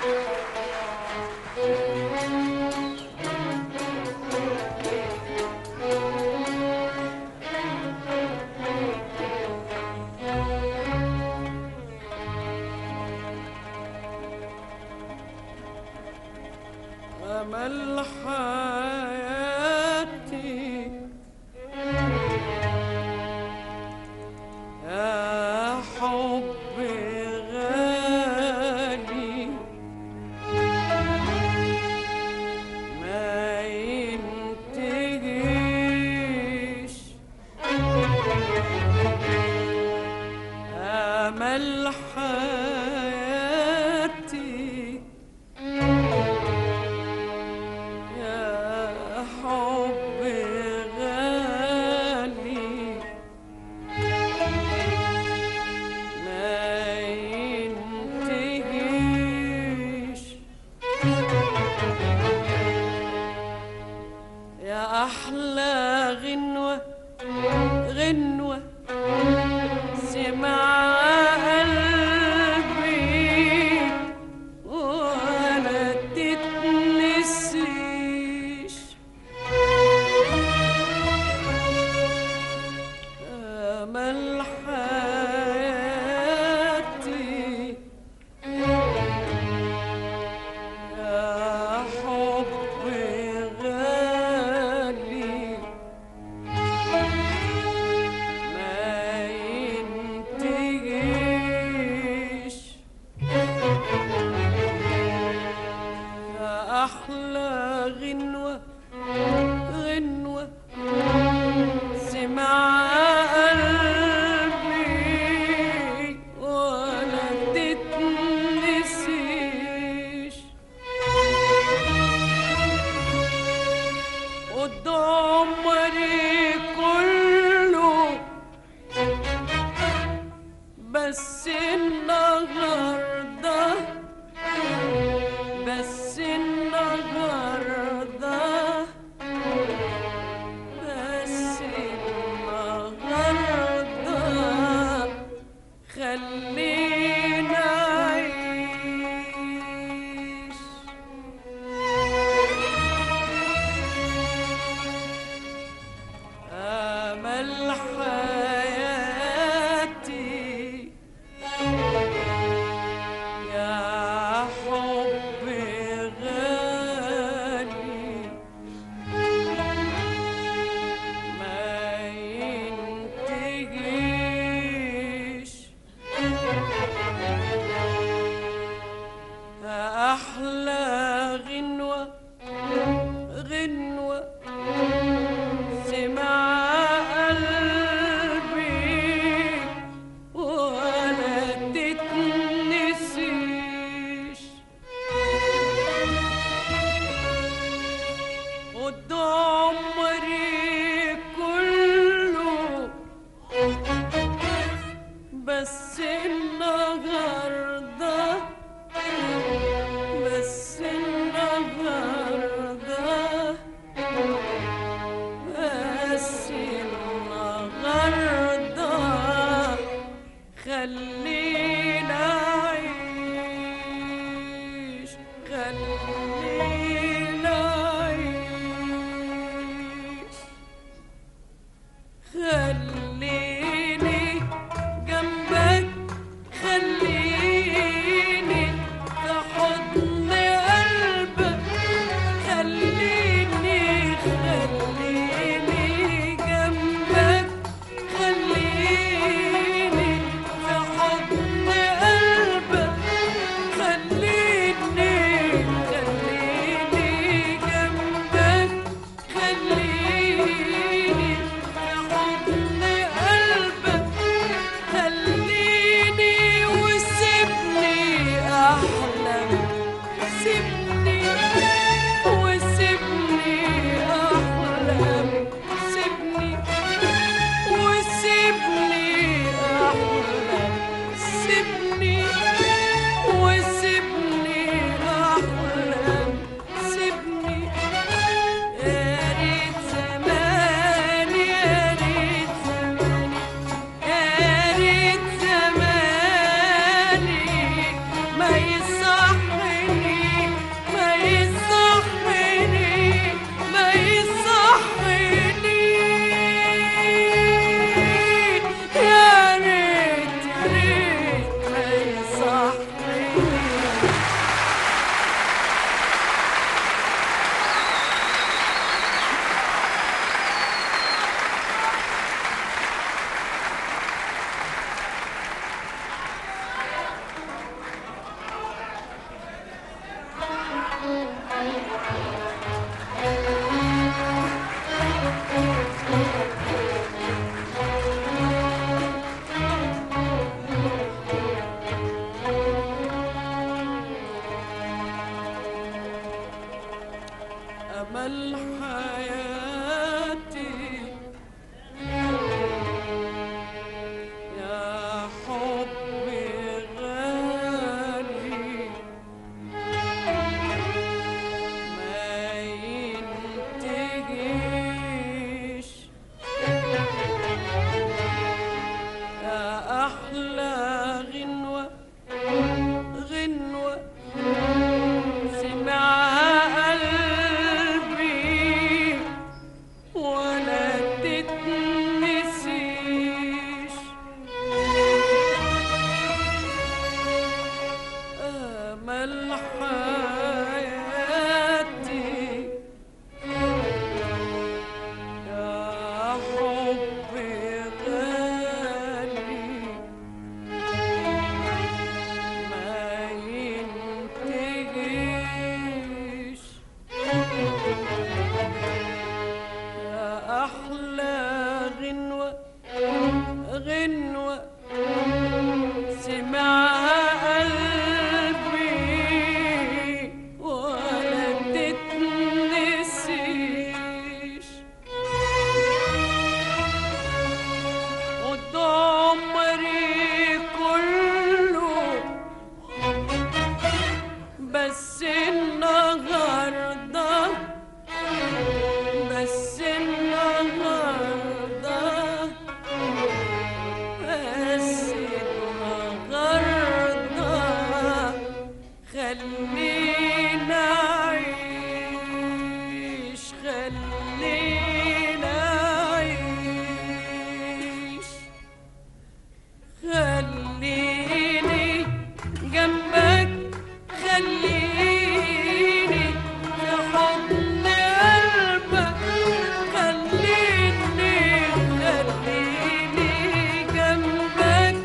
أمل حياتي يا حب غالي ما ينتهيش أمل حياتي يا أمل حياتي يا حبي غالي ما ينتهيش يا أحلى غنوة غنوة سمعها قلبي ولا تتنسيش أمل حياتي يا حبي غالي ما ينتهيش يا أحلى غنوة غنوة سمعها قلبي ولا تتنسيش قد عمري كله بس النهارده بس النهارده بس النهارده خلينا أعيش خلينا أعيش خليني جنبك خليني في حضن قلبك خليني خليني جنبك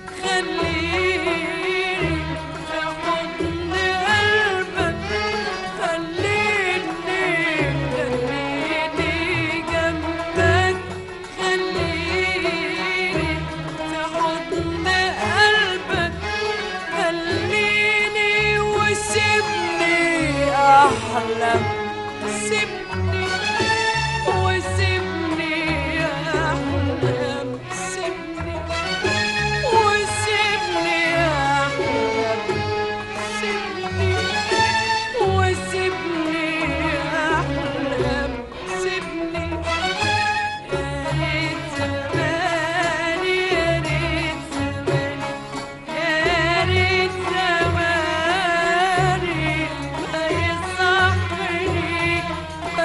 خليني في حضن قلبك خليني خليني جنبك خليني في حضن قلبك خليني وسيبني احلم سيبني وسيبني احلم سيبني وسيبني احلم سيبني وسيبني احلم سيبني يا ريت زماني يا ريت زماني يا ريت زماني ما يصحني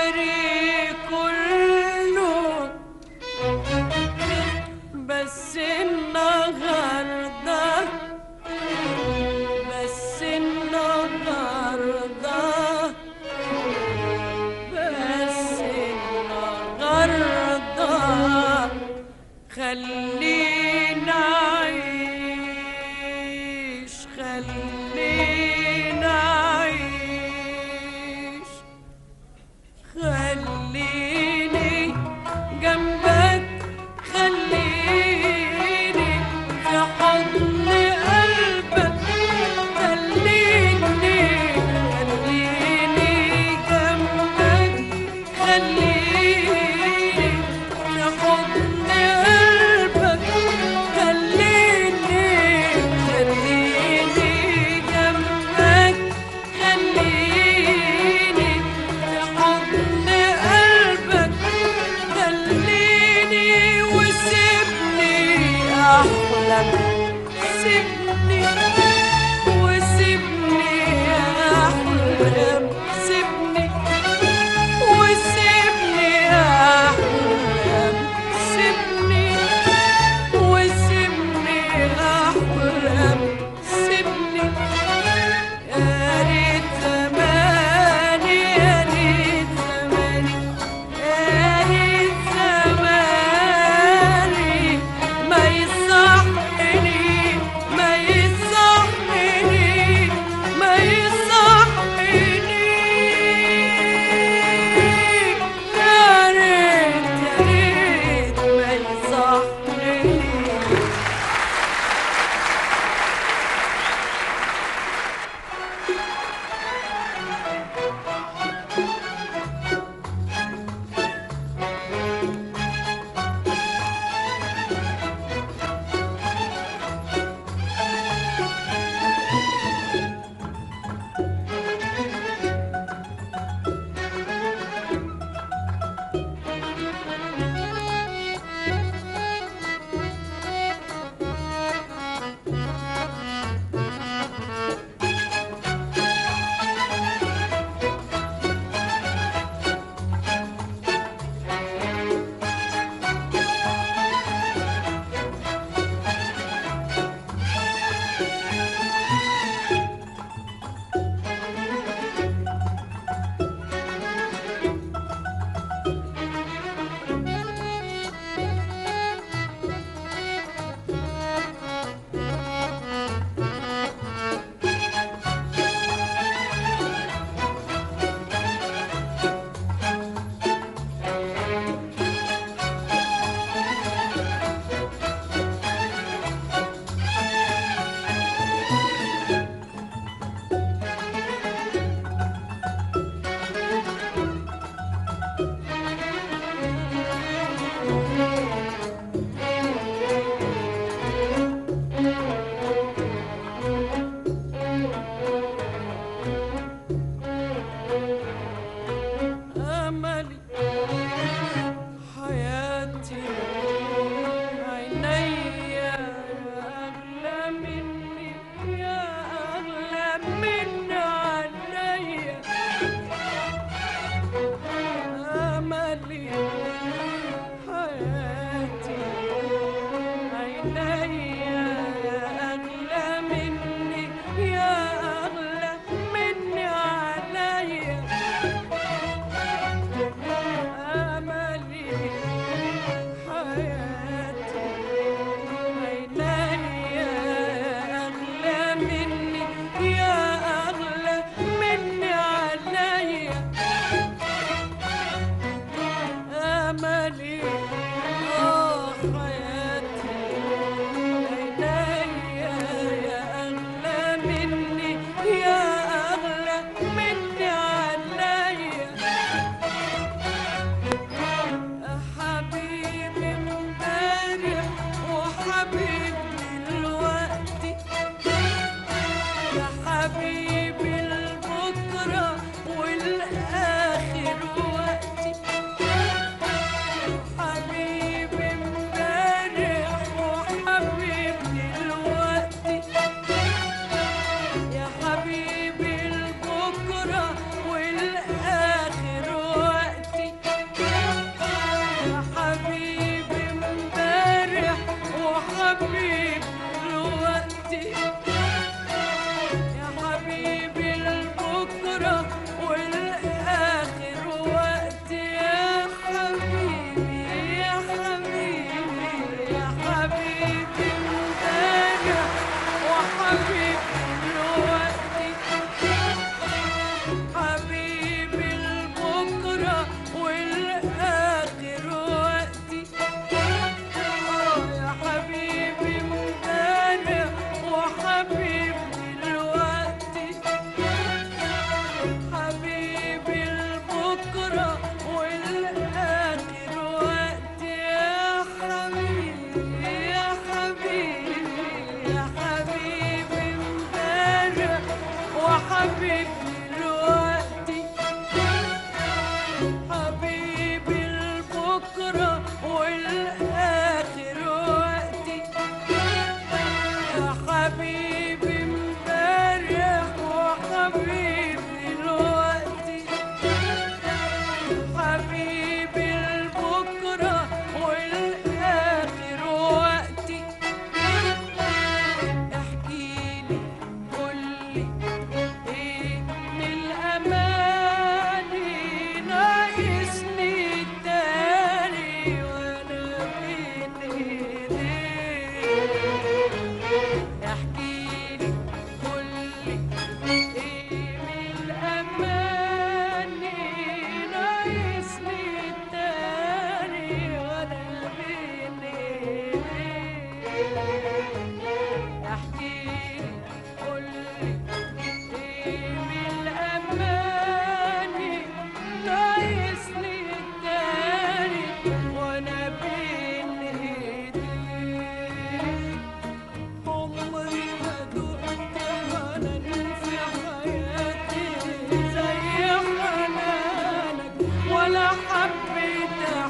عمري كله بس النهارده بس النهارده بس النهارده خلينا عيش خلينا عيش خليني جنبك خليني في حضن قلبك خليني خليني جنبك خليني في حضن قلبك خليني خليني جنبك خليني في حضن قلبك خليني وسيبني احلم سيبني وسيبني احلم سيبني وسيبني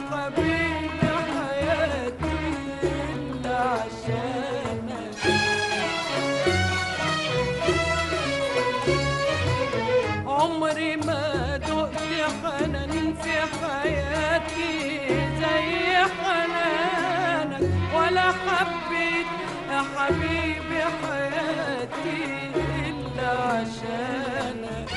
حبيبي حياتي إلا عشانك عمري ما دقت حنان في حياتي زي حنانك ولا حبيت يا حبيبي حياتي إلا عشانك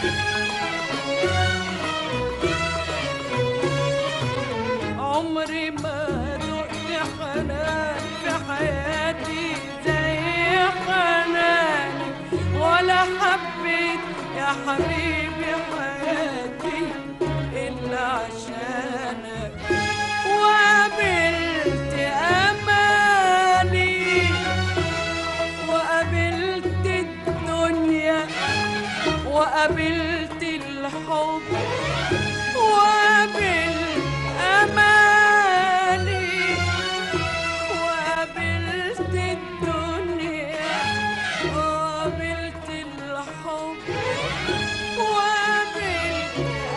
عمري ما دقت حنان في حياتي زي حنانك ولا حبيت يا حبيبي حياتي إلا عشانك وقابلت أماني وقابلت الدنيا وقابلت الحب وقابلت أماني وقابلت الدنيا وقابلت الحب وقابلت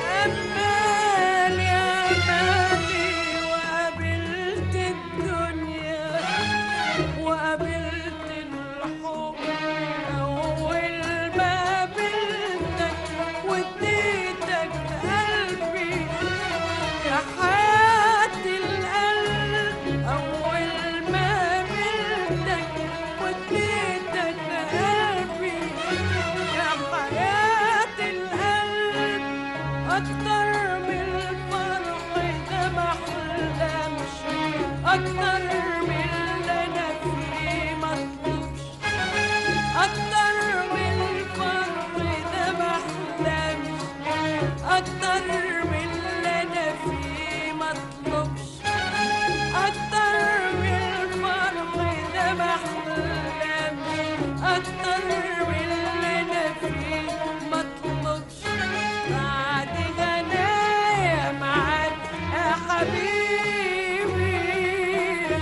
أمالي أمالي وقابلت الدنيا وقابلت الحب أول ما قابلتك واديتك قلبي يا حياة القلب أول ما قابلتك واديتك قلبي يا حياة القلب أكتر من الفرح ده ما أحلمش أكتر من اللي أنا فيه ما أطلبش أكتر من الفرح ده ما أحلمش أكتر من اللي أنا فيه ما أطلبش أكتر من الفرح ده ما أحلمش أكتر من اللي أنا فيه ما أطلبش بعد غنايا معاك يا حبيبي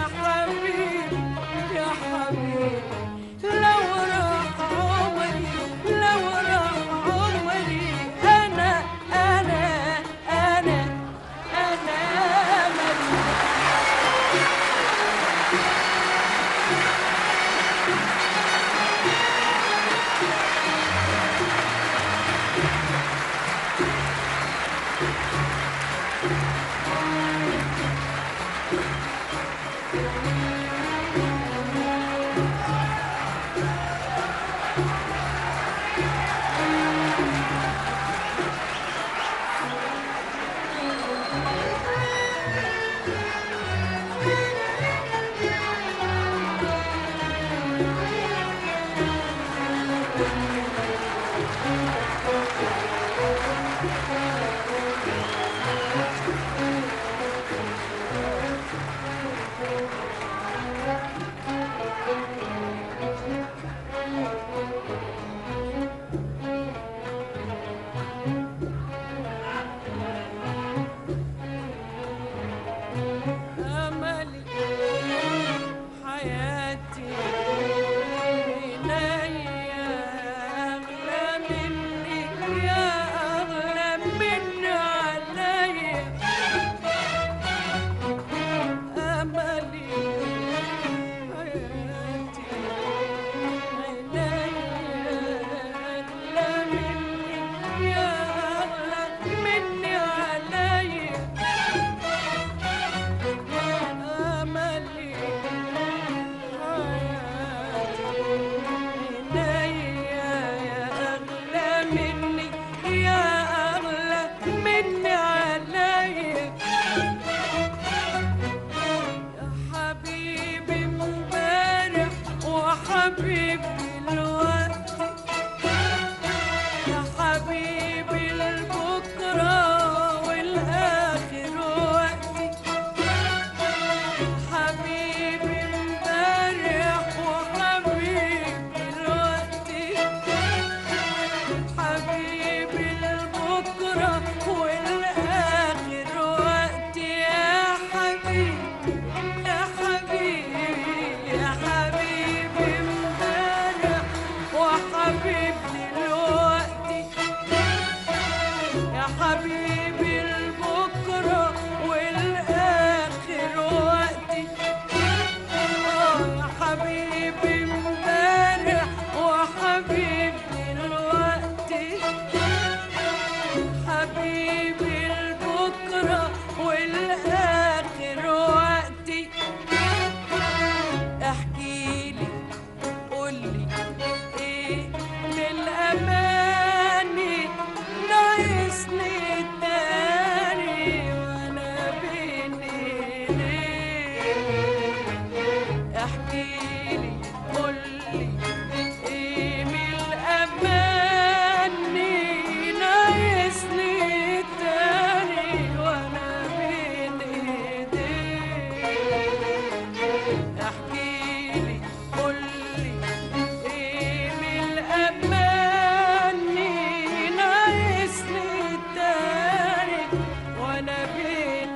وانا بين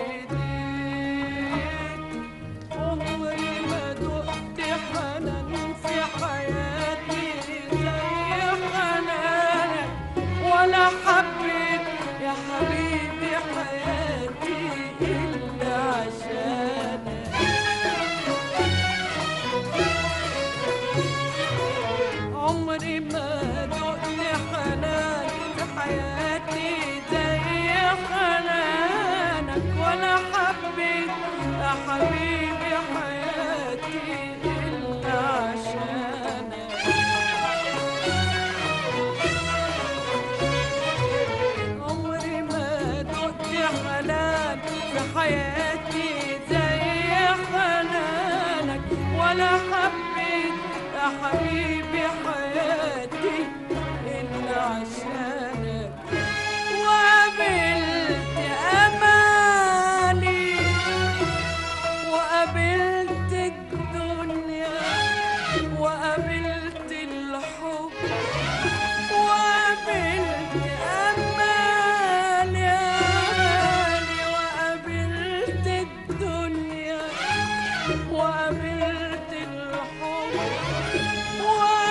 ايديك عمري ما دقت حنان في حياتي زي حنانك ولا حبيت يا حبيبي حياتي إلا عشانك عمري ما دقت حنان في حياتي زي حنانك ولا حبيت يا حبيبي حياتي إلا عشانك عمري ما دقت حنان في حياتي زي حنانك ولا حبيت يا حبيبي حياتي إلا عشانك وقابلت أمالي وقابلت الدنيا وقابلت الحب وقابلت أمال يا غالي وقابلت الدنيا وقابلت الحب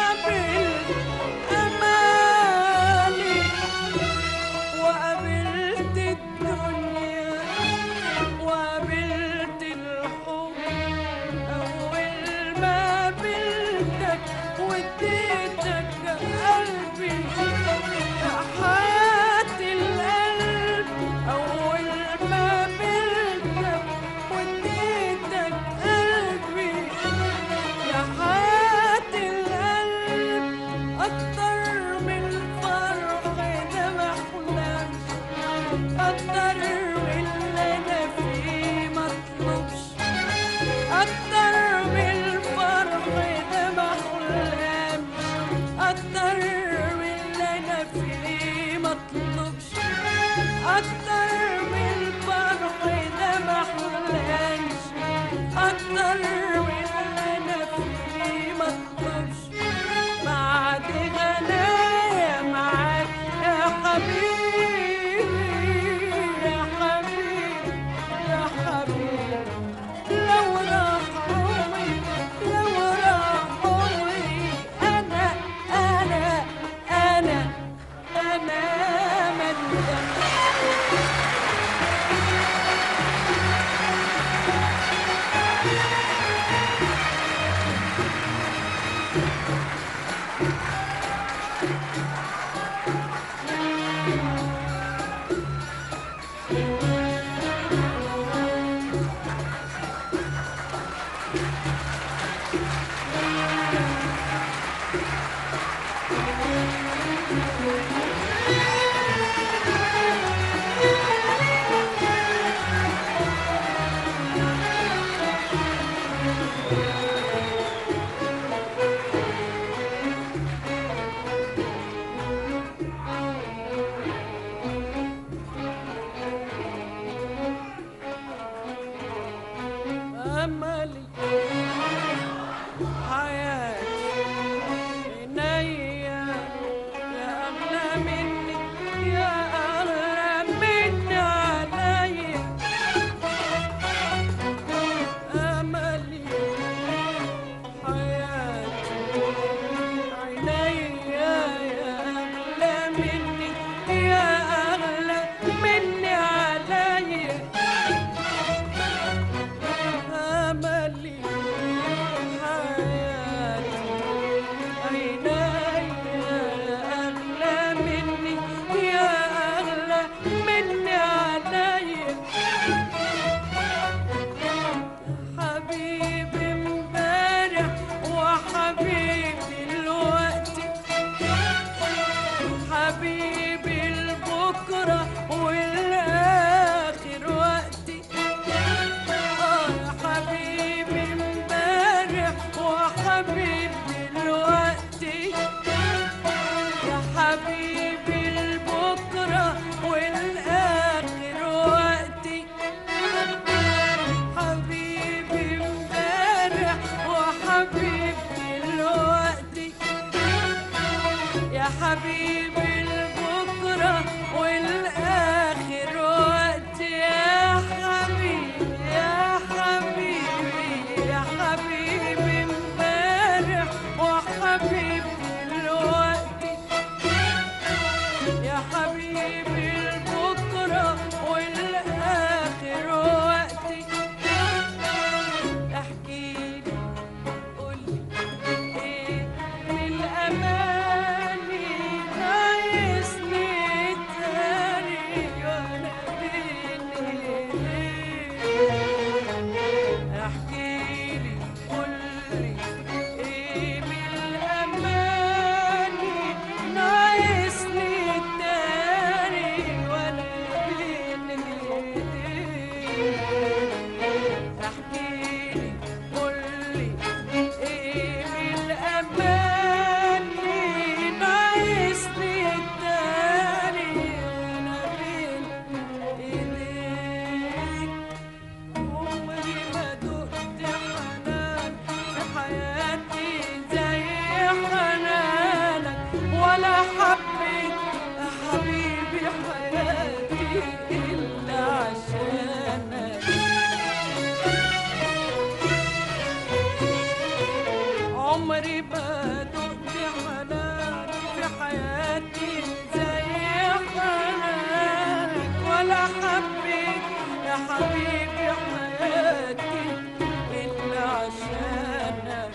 حبيت يا حبيبي حياتي إلا عشانك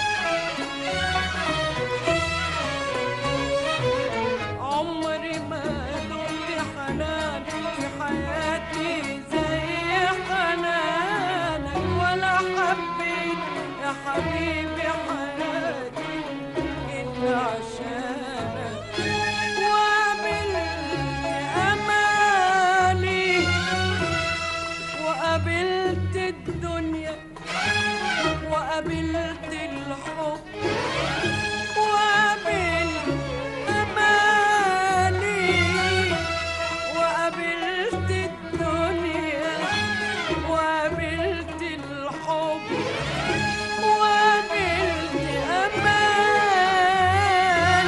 عمري ما دقت حنان في حياتي زي حنانك ولا حبيت يا حبيبي حياتي إلا عشانك وقابلت أمالي وقابلت الدنيا وقابلت الحب وقابلت أمالي وقابلت الدنيا وقابلت الحب وقابلت أمان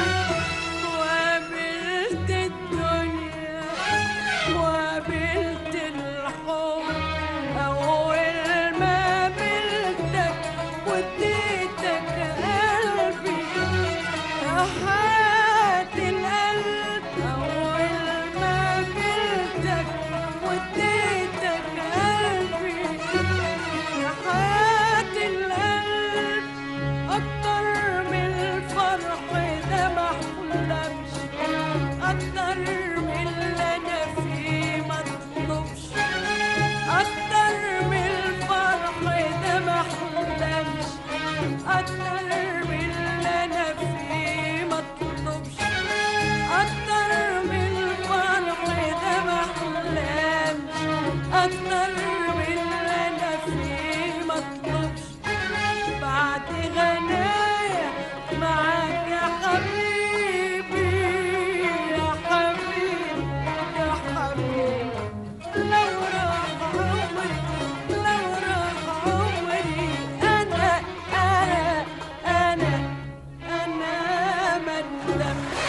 وقابلت الدنيا وقابلت الحب أول ما قابلتك وديتك قلبي يا حات القلب أول ما قابلتك وديتك قلبي يا حات القلب أكتر من الفرح ده ما أحلمش أكتر من اللي أنا فيه ما أطلبش أكتر من الفرح ده ما أحلمش أكتر من اللي أنا فيه ما أطلبش أكتر من الفرح ده ما أحلمش أكتر من اللي أنا فيه ما أطلبش بعد غنايا معاك يا حبيبي يا حبيبي يا حبيبي لو راح عمري لو راح عمري أنا أنا أنا أنا ما ندمت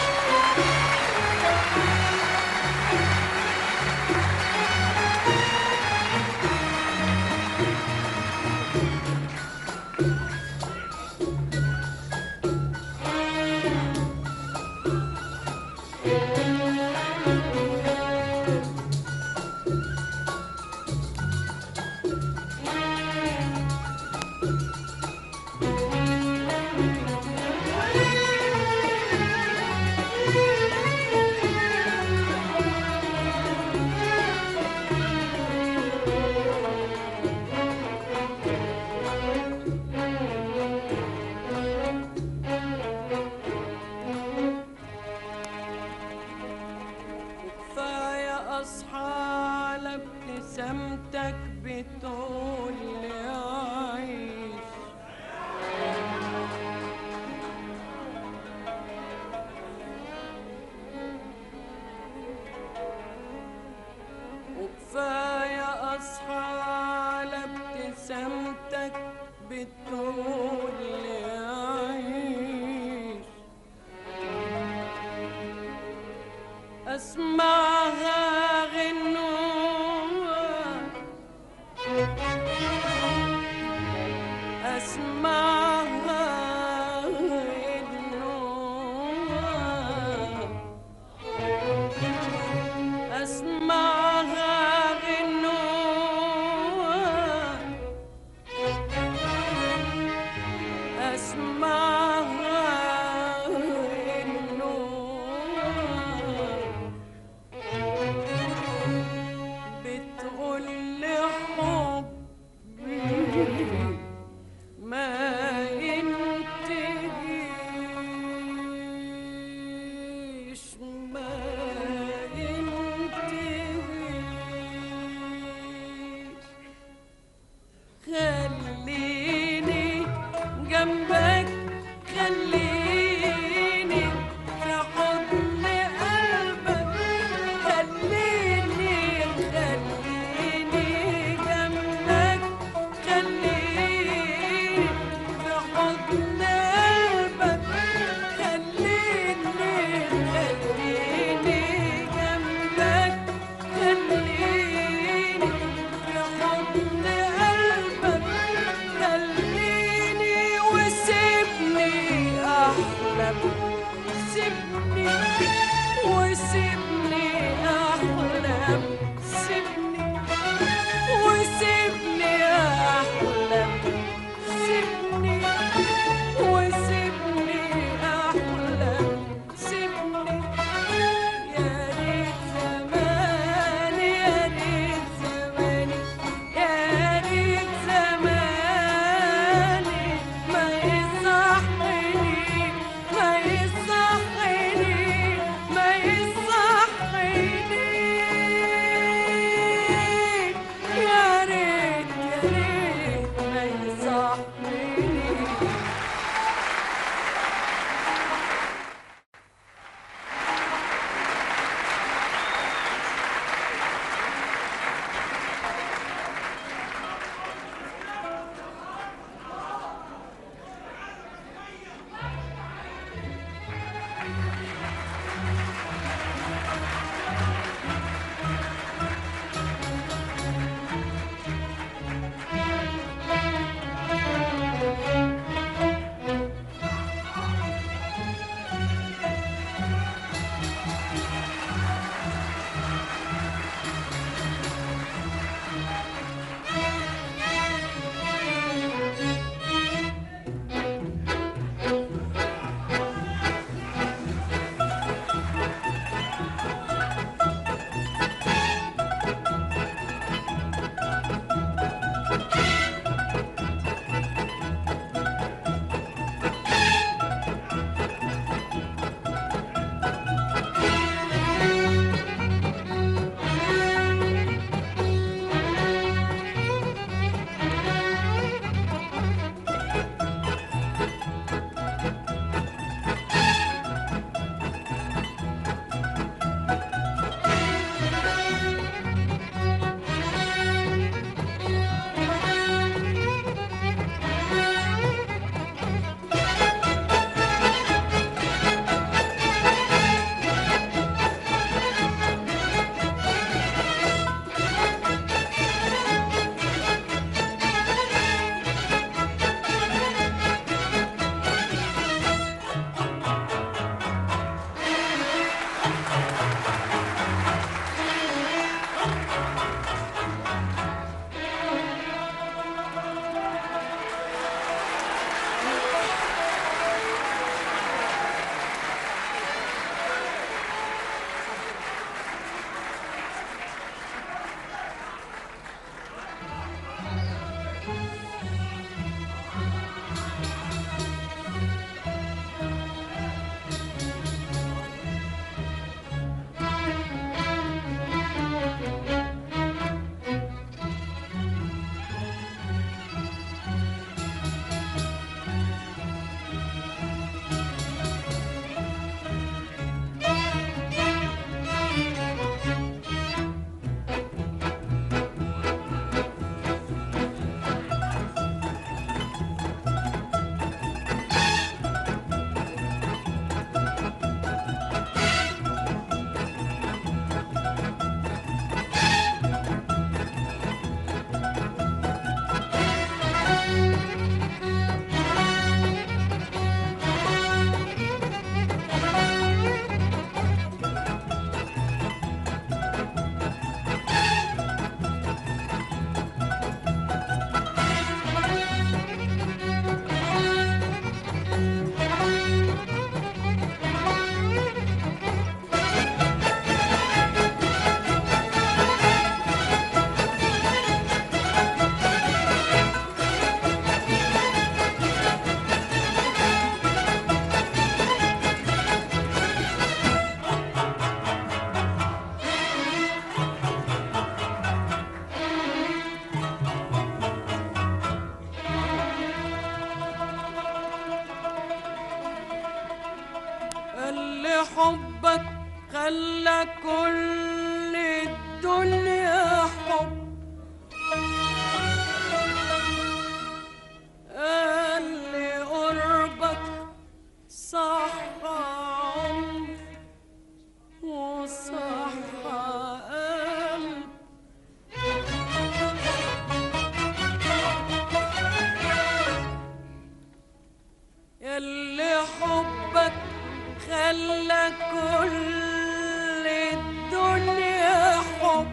كفاية أصحى على ابتسامتك بتقول لي عيش وكفاية أصحى على ابتسامتك بتقول لي عيش أسمعها غنوة أسمعها غنوة أسمعها غنوة أسمعها غنوة حبك خلى كل الدنيا حب قال لي قربك صح عمر وصح قلب يلي حبك خلى كل الدنيا حب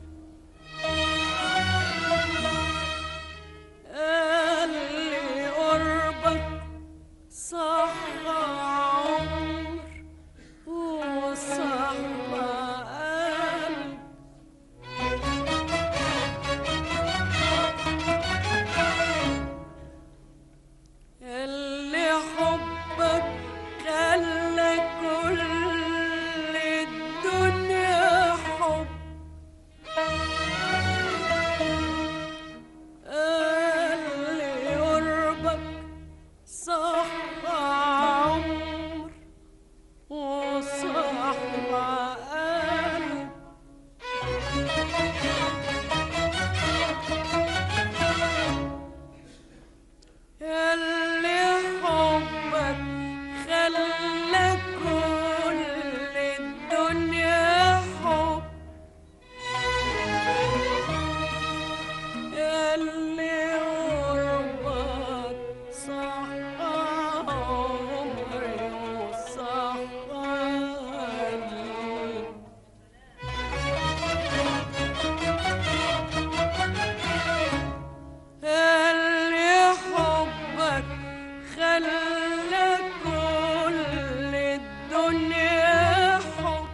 قالي قربك صح عمر وصح قلب اللي حبك خلى كل الدنيا حب اللي قربك صح عمر وصح قلب اللي حبك خلى كل الدنيا حب اللي قربك صح عمري وصح قلبي اللي حبك خلى كل الدنيا حب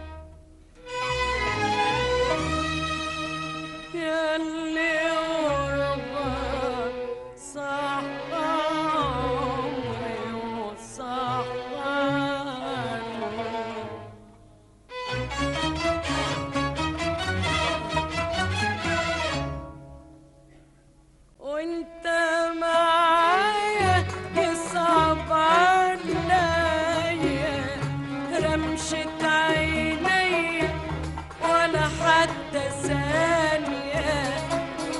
ياللي قربك صح عمري وصح قلبي وانت معايا يصعب عليا رمشة عيني ولا حتى ثانية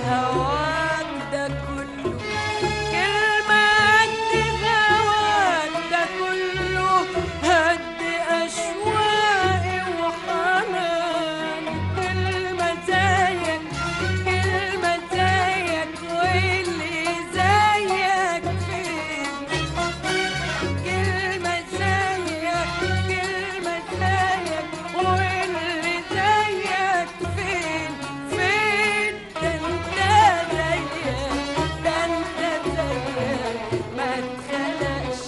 هواك ده كله كلمة قد هواك ده كله هد أشواقي وحنان كلمة زيك كلمة زيك واللي زيك فين كلمة زيك كلمة زيك واللي زيك فين فين ده انت زيك ده انت زيك ما اتخلقش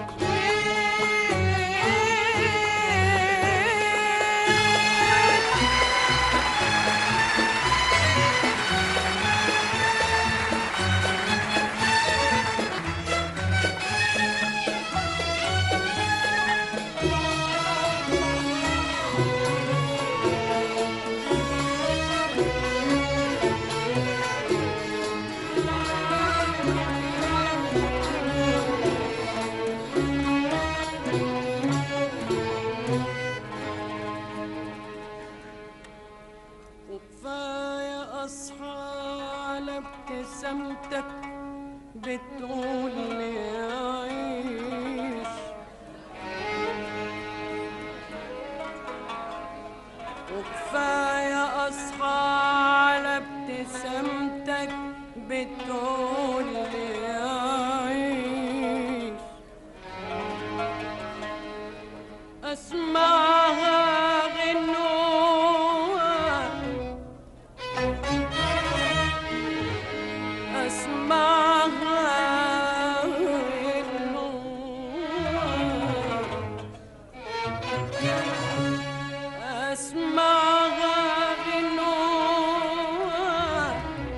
فين وكفاية أصحى على ابتسامتك بتقول لي عيش وكفاية أصحى على ابتسامتك بتقول لي عيش أسمعها غنوة أسمعها غنوة أسمعها غنوة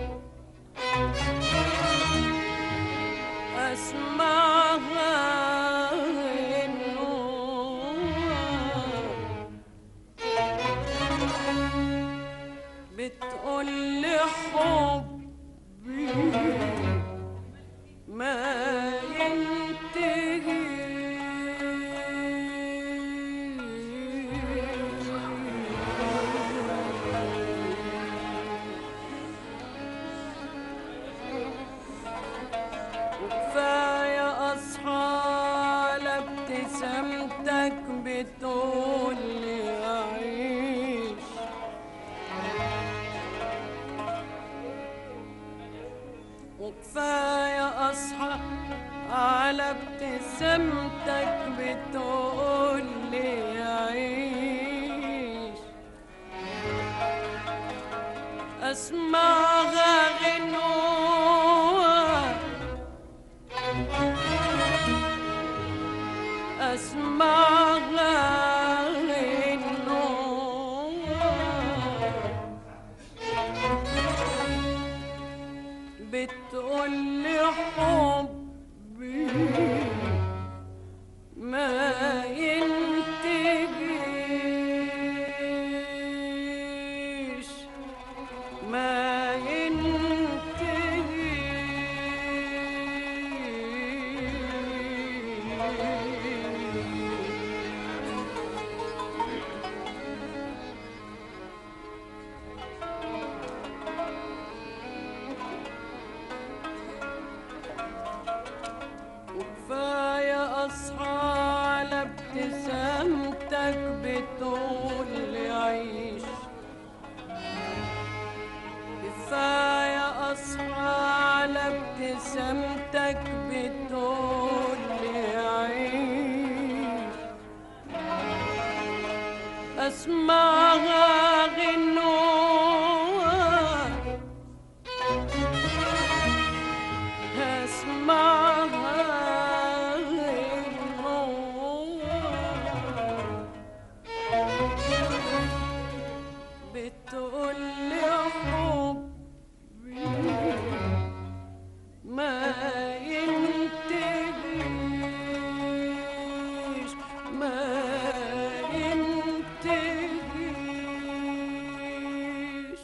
أسمعها غنوة بتقول لي حبي ما ينتهي وكفاية أصحى على ابتسامتك بتقول لي أعيش وكفاية أصحى على ابتسامتك بتقول لي عيش أسمعها غنوة أسمعها غنوة بتقول لي حبي ما ينتهيش ما ينتهيش وكفاية أصحى على ابتسامتك بتقول لي عيش كفاية أصحى على ابتسامتك بتقول لي عيش أسمعها غنوة أسمعها غنوة بتقول لي حبي ما ينتهيش ما ينتهيش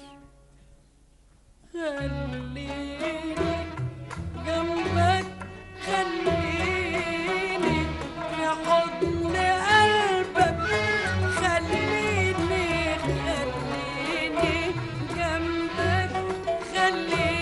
خليني جنبك خليني في حضن قلبك خليني خليني جنبك خليني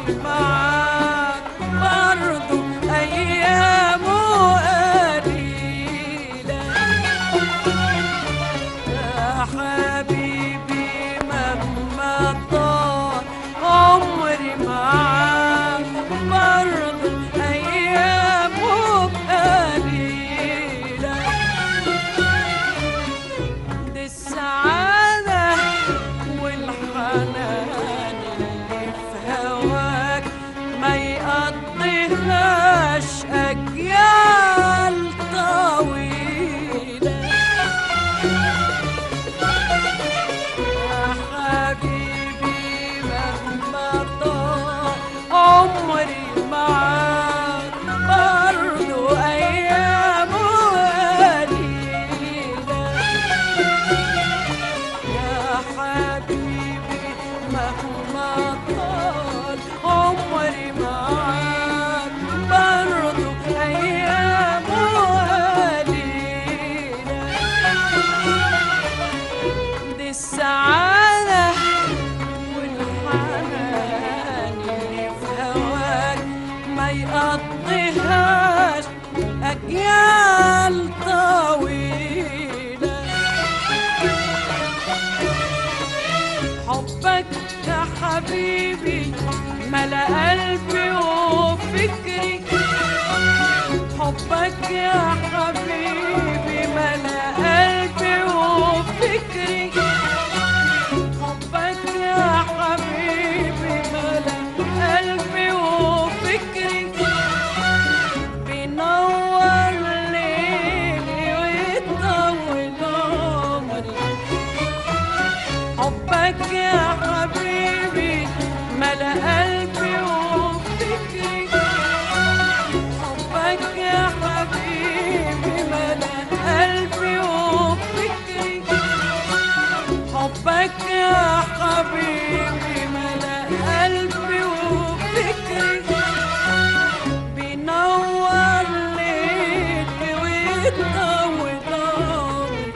معاك برضو أيامه قليلة يا حبيبي مهما طال عمري معاك برضو أيامه قليلة دي السعادة والحنان اللي في هواك ما يقضيهاش أجيال طويلة يا حبيبي مهما طال عمري معاك برضو أيامه قليلة يا حبيبي مهما طال عمري معاك برضو أيامه قليلة دي السعادة والحنان اللي في هواك ما يقضيهاش أجيال طويلة حبك يا حبيبي ملا قلبي وفكري حبك يا حبيبي ملا قلبي وفكري حبك يا حبيبي ملا قلبي وفكري بينور ليلي ويطول عمري حبك يا حبيبي ملا قلبي وفكري حبك يا حبيبي ملا قلبي وفكري حبك يا حبيبي ملا قلبي وفكري بينور ليلي ويطول عمري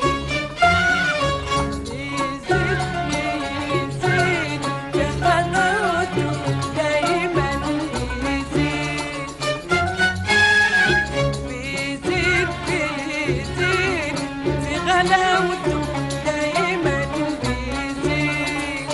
يزيد يزيد في حلاوته دايما يزيد بيزيد بيزيد في غلاوته دايما بيزيد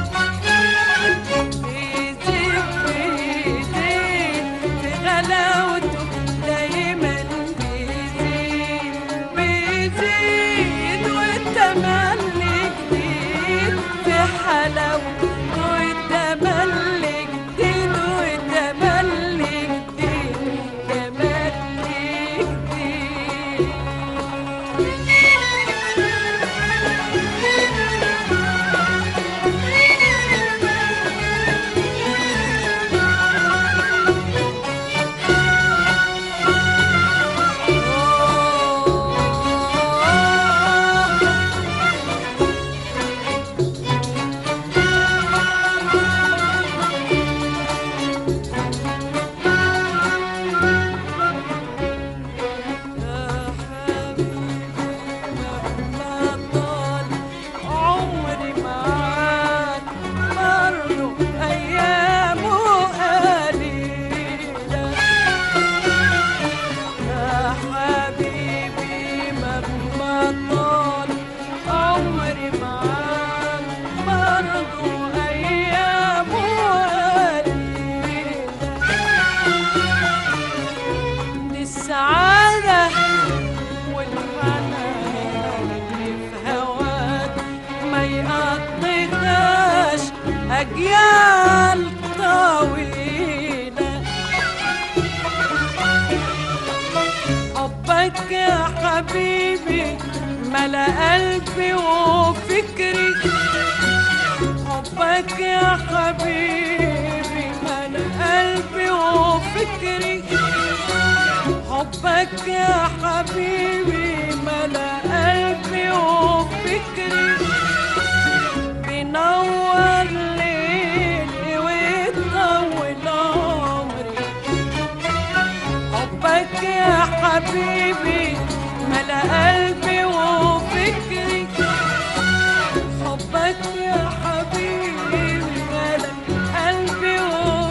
بيزيد بيزيد في غلاوته دايما بيزيد بيزيد والتملي جديد في حلاوته والتملي جديد والتملي جديد تملي جديد يا حبيبي مهما طال عمري معاك برضو أيامه قليلة يا حبيبي مهما طال عمري معاك برضو أيامه قليلة دي السعادة والحنان اللي في هواك ما يقضيهاش أجيال طويلة حبك يا حبيبي ملا قلبي وفكري حبك يا حبيبي ملا قلبي وفكري حبك يا حبيبي ملا قلبي وفكري بينور ليلي ويطول عمري حبك يا حبيبي ملا قلبي وفكري حبك يا حبيبي ملا قلبي وفكري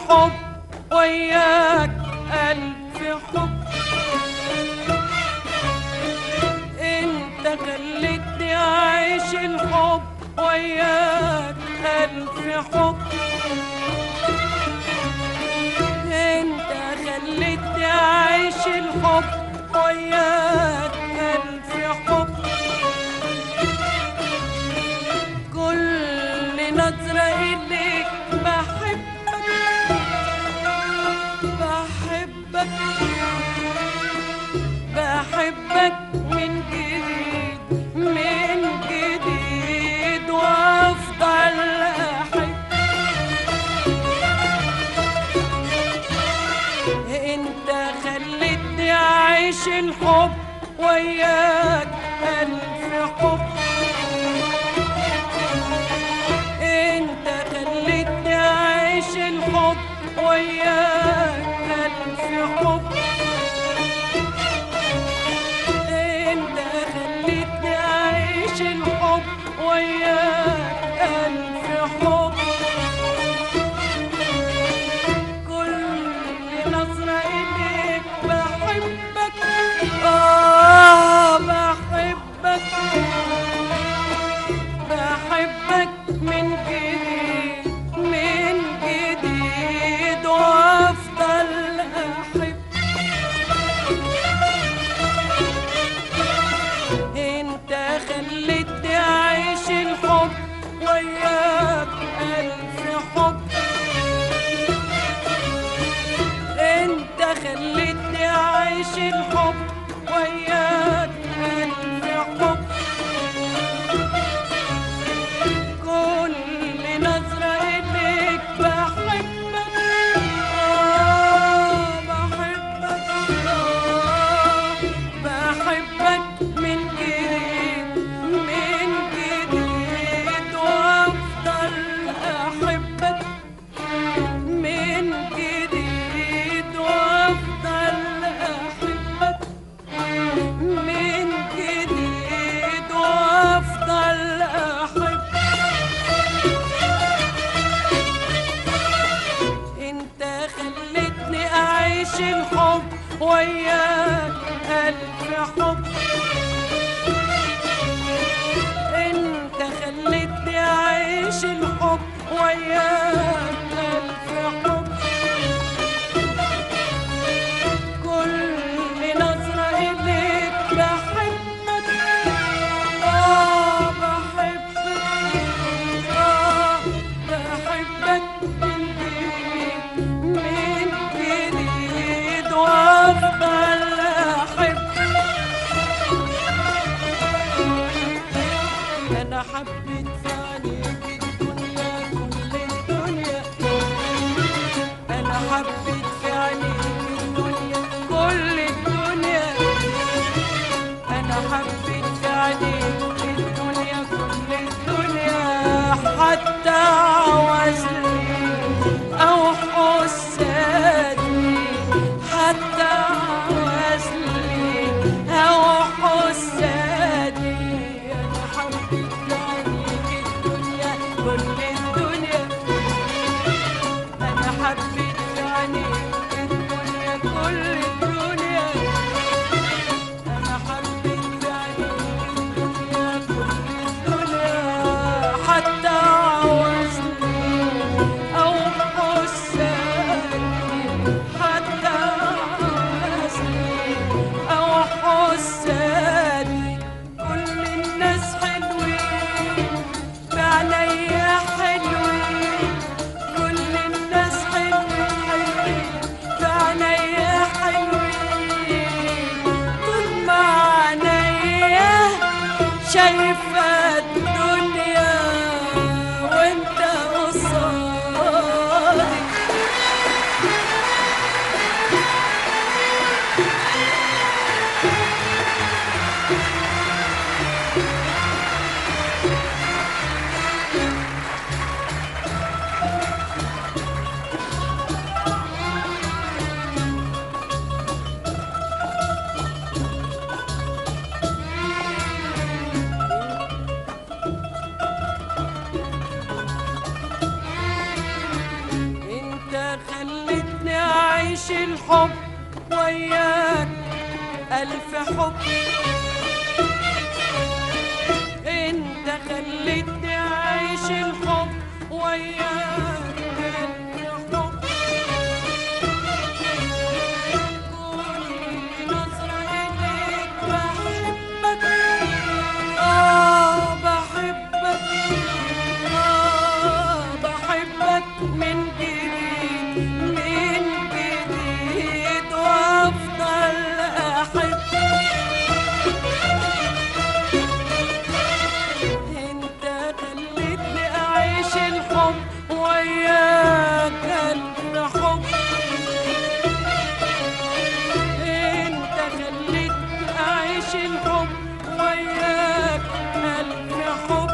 الحب وياك ألف حب انت خليتني أعيش الحب وياك ألف حب انت خليتني أعيش الحب وياك ألف حب كل نظرة إليك بحبك بحبك بحبك من جديد من جديد وأفضل أحب انت خليتني أعيش الحب وياك ألف حب انت خليتني اعيش الحب وياك الف حب انت خليتني اعيش الحب وياك الف حب كل نظرة إليك بحبك آه بحبك بحبك من جديد من جديد وافضل احب انت خليتني اعيش الحب وياك الف حب انت خليتني اعيش الحب وياك الف حب كل نظرة إليك بحبك آه بحبك آه بحبك من جديد من جديد وأفضل أحبك من جديد وأفضل أحبك من جديد وأفضل أحبك انت خليتني اعيش الحب وياك الف حب انت خليتني اعيش الحب وياك الف حب كل نظرة اليك بحبك اه بحبك آه بحبك من جديد من جديد وافضل احب انا حبيت في عينيك الدنيا كل الدنيا انا حبيت في عينيك الدنيا كل الدنيا انا حبيت في عينيك الدنيا كل الدنيا حتى عوزلي او حسادي حتى عوزلي او حسادي انا حبيت في عينيك الدنيا كل الدنيا انا حبيت في عينيك الدنيا كل الدنيا أنا حبيت عينيك الدنيا كل الدنيا حتى عوزني أو حساني خلتني أعيش الحب وياك ألف حب انت خلتني أعيش الحب وياك ألف حب كل نظرة إليك بحبك آه بحبك آه بحبك من جديد من جديد وأفضل أحب انت خلتني اعيش الحب وياك الف حب انت خلتني اعيش الحب وياك الف حب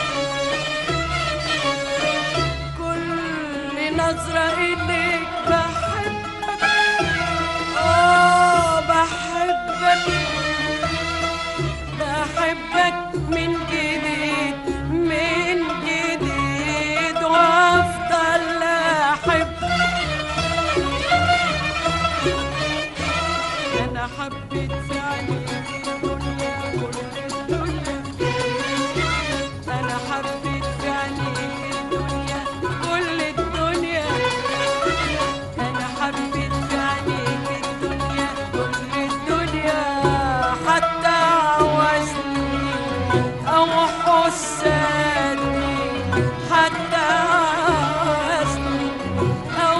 كل نظرة اليك بحبك اه بحبك بحبك من جديد من جديد وافضل احب انا حبيت في عينيك الدنيا كل الدنيا انا حبيت في عينيك الدنيا كل الدنيا انا حبيت في عينيك الدنيا كل الدنيا حتى عوزني او حسادني حتى عوزني او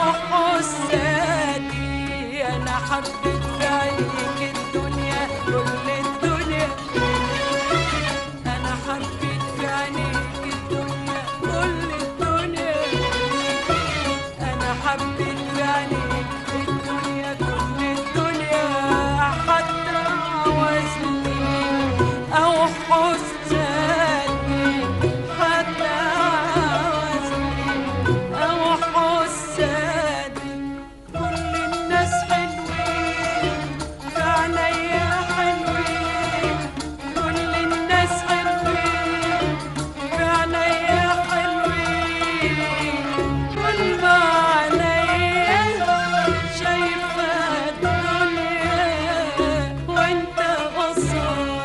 حسادني انا حبيت في عينيك الدنيا كل الدنيا انا حبيت في عينيك الدنيا كل الدنيا انا حبيت في عينيك الدنيا كل الدنيا حتى عوزني او حسادني حتى عوزني او حسادني كل الناس حلوين في عينيا حلوين كل الناس حلوين في عينيا حلوين كل ما عينيا شايفة الدنيا وانت قصادي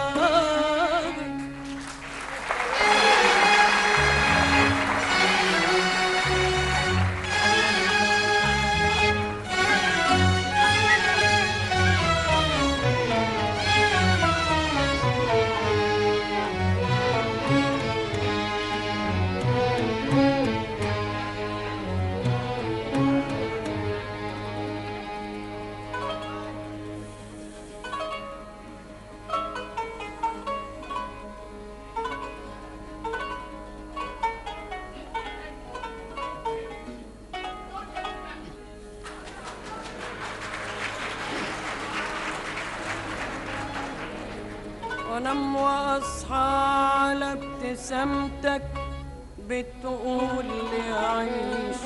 وانام واصحى على ابتسامتك بتقول لي عيش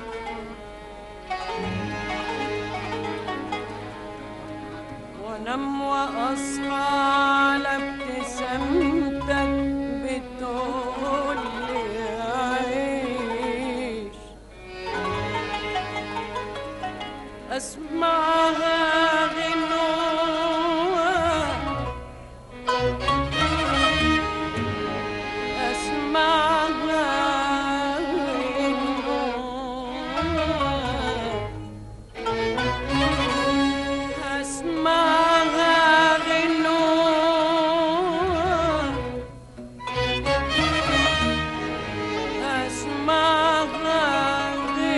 وانام واصحى على ابتسامتك بتقول لي عيش اسمعها غنوة اسمعها غنوة اسمعها غنوة اسمعها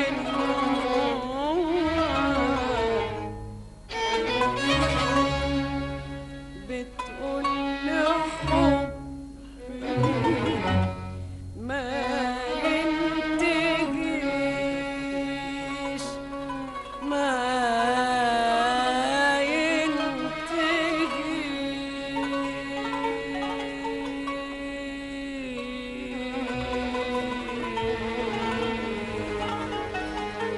غنوة بتقول لي حب ما ينتهيش ما ينتهيش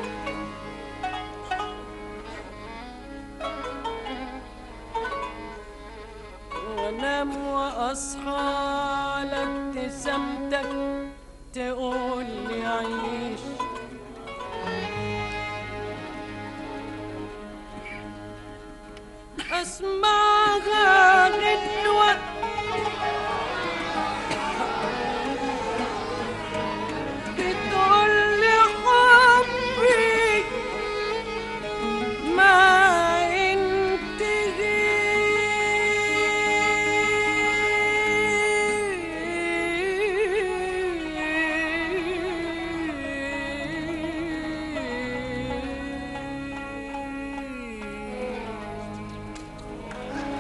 وانام واصحى على ابتسامتك تقول لي عيش اسمعها غنوة بتقول لي حبي ما ينتهي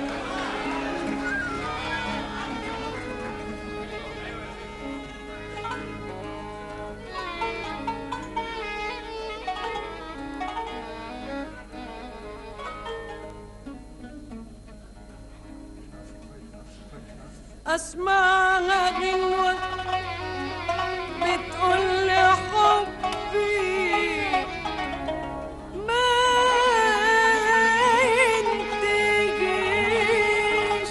اسمعها غنوة بتقول لي حبي ما ينتهيش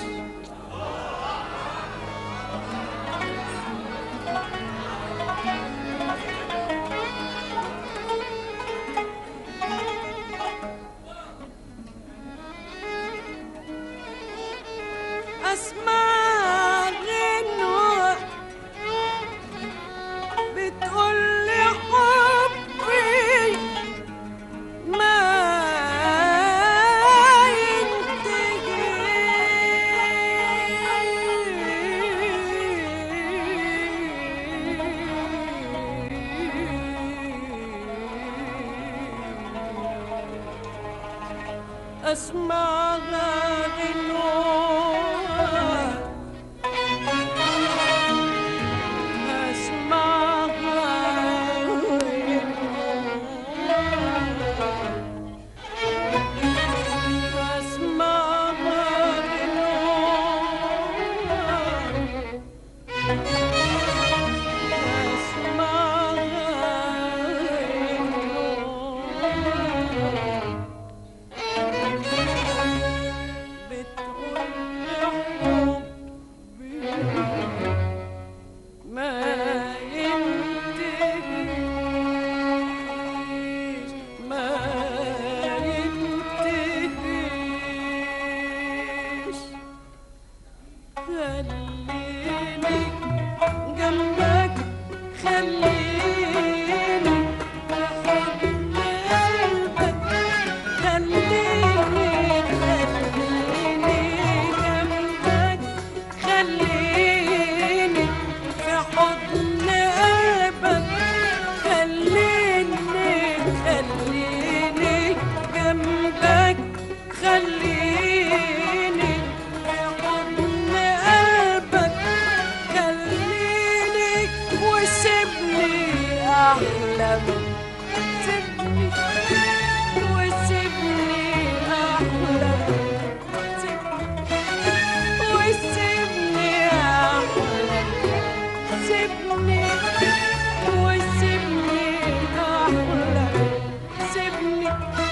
اسمع غنوة بتقول لي حبي ما ينتهي اسمعها غنوة ما ينتهيش ما ينتهيش خليني جنبك خليني في حضن قلبك خليني خليني جنبك خليني في حضن قلبك خليني خليني جنبك خليني في حضن قلبك خليني وسيبني احلم سيبني وسيبني احلم سيبني وسيبني احلم سيبني وسيبني احلم سيبني